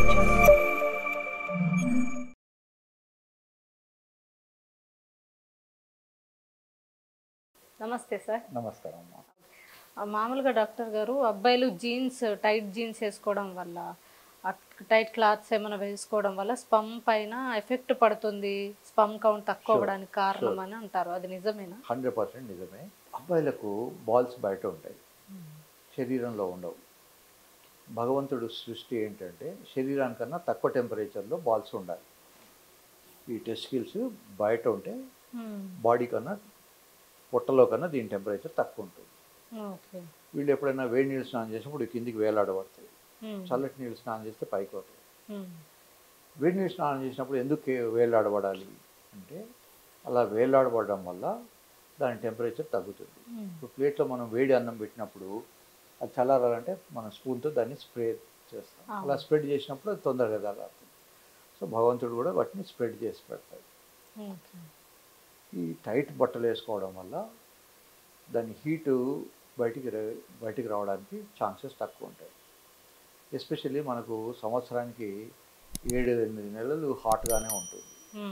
నమస్తే సార్ నమస్కారం అమ్మా ఆ, మామూలుగా డాక్టర్ గారు అబ్బాయిలు జీన్స్ టైట్ జీన్స్ వేసుకోవడం వల్ల టైట్ క్లాత్స్ ఏమైనా వేసుకోవడం వల్ల స్పమ్ పైన ఎఫెక్ట్ పడుతుంది స్పమ్ కౌంట్ తక్కువ అవ్వడానికి కారణం అని అంటారు అది నిజమేనా హండ్రెడ్ పర్సెంట్ నిజమే అబ్బాయిలకు బాల్స్ బయట ఉంటాయి శరీరంలో ఉండవు భగవంతుడు సృష్టి ఏంటంటే శరీరానికన్నా తక్కువ టెంపరేచర్లో బాల్స్ ఉండాలి ఈ టెస్కిల్స్ బయట ఉంటే బాడీ కన్నా పొట్టలో కన్నా దీని టెంపరేచర్ తక్కువ ఉంటుంది ఓకే వీళ్ళు ఎప్పుడైనా వేడి నీళ్ళు స్నానం చేసినప్పుడు ఈ కిందికి వేలాడబడతాయి చల్లటి నీళ్ళు స్నానం చేస్తే పైకి వస్తాయి వేడి నీళ్ళు స్నానం చేసినప్పుడు ఎందుకు కే- వేలాడబడాలి అంటే అలా వేలాడబడడం వల్ల దాని టెంపరేచర్ తగ్గుతుంది ఇప్పుడు ప్లేట్లో మనం వేడి అన్నం పెట్టినప్పుడు అది చల్లారాలంటే మనం స్పూన్తో దాన్ని స్ప్రే చేస్తాం అవును. అలా స్ప్రెడ్ చేసినప్పుడు అది తొందరగా చల్లారుతుంది సో భగవంతుడు కూడా వాటిని స్ప్రెడ్ చేసి పెడతాడు ఓకే ఈ టైట్ బట్టలు వేసుకోవడం వల్ల దాని హీటు బయటికి రా- బయటికి రావడానికి ఛాన్సెస్ తక్కువ ఉంటాయి ఎస్పెషల్లీ మనకు సంవత్సరానికి ఏడు ఎనిమిది నెలలు హాట్గానే ఉంటుంది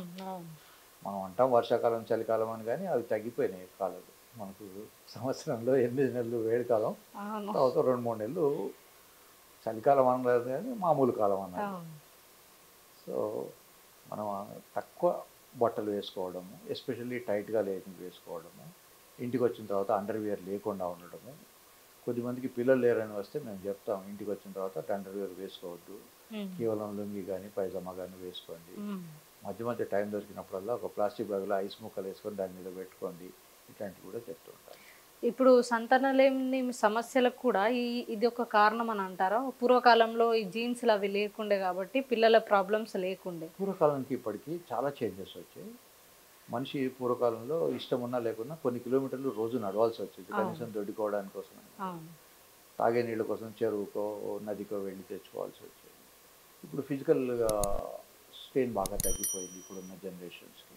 మనం అంటాం వర్షాకాలం చలికాలం అని కానీ అవి తగ్గిపోయినాయి కాలాలు మనకు సంవత్సరంలో ఎనిమిది నెలలు వేడి కాలం అవును తర్వాత రెండు మూడు నెలలు చలికాలం అనలేదు కానీ మామూలు కాలం అన్నారు అవును. సో మనం ఆ తక్కువ బట్టలు వేసుకోవడము ఎస్పెషల్లీ టైట్గా లేని వేసుకోవడము ఇంటికి వచ్చిన తర్వాత అండర్వేర్ లేకుండా ఉండడము కొద్దిమందికి పిల్లలు లేరని వస్తే మేము చెప్తాం ఇంటికి వచ్చిన తర్వాత అండర్వేర్ వేసుకోవద్దు ఉమ్. కేవలం లుంగి కానీ పైజామా కానీ వేసుకోండి ఉమ్. మధ్య మధ్య టైం దొరికినప్పుడల్లా ఒక ప్లాస్టిక్ బ్యాగ్లో ఐస్ ముక్కలు వేసుకొని దాని మీద పెట్టుకోండి ఇట్లాంటివి కూడా చెప్తూ ఉంటాను ఇప్పుడు సంతానలేమి సమస్యలకు కూడా ఈ ఇది ఒక కారణం అని అంటారా పూర్వకాలంలో ఈ జీన్స్లు అవి లేకుండే కాబట్టి పిల్లల ప్రాబ్లమ్స్ లేకుండే పూర్వకాలానికి ఇప్పటికీ చాలా చేంజెస్ వచ్చాయి మనిషి పూర్వకాలంలో ఇష్టం ఉన్నా లేకున్నా కొన్ని కిలోమీటర్లు రోజు నడవాల్సి వచ్చేది అవును. కనీసం దొడ్డుకోవడానికి కోసం అవును తాగే నీళ్ళ కోసం చెరువుకో నదికో వెళ్ళి తెచ్చుకోవాల్సి వచ్చేది ఇప్పుడు ఫిజికల్గా స్ట్రెయిన్ బాగా తగ్గిపోయింది ఇప్పుడున్న జనరేషన్స్కి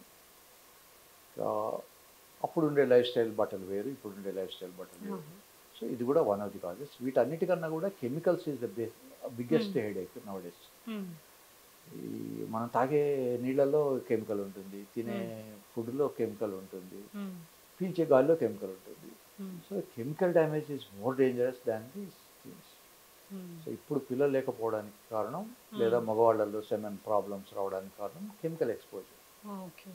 అప్పుడు ఉండే లైఫ్ స్టైల్ బట్టలు వేరు ఇప్పుడు ఉండే లైఫ్ స్టైల్ బట్టలు వేరు సో ఇది కూడా వన్ ఆఫ్ ది కాజెస్ వీటన్నిటికన్నా కూడా chemicals is the biggest headache nowadays um. ఈ మనం తాగే నీళ్ళల్లో కెమికల్ ఉంటుంది తినే ఫుడ్లో కెమికల్ ఉంటుంది ఉమ్. పీల్చే గాలిలో కెమికల్ ఉంటుంది um. So chemical damage is more dangerous than these things um. So ఇప్పుడు పిల్లలు లేకపోవడానికి కారణం లేదా మగవాళ్ళల్లో సెమెన్ ప్రాబ్లమ్స్ రావడానికి కారణం కెమికల్ ఎక్స్పోజర్ ఓకే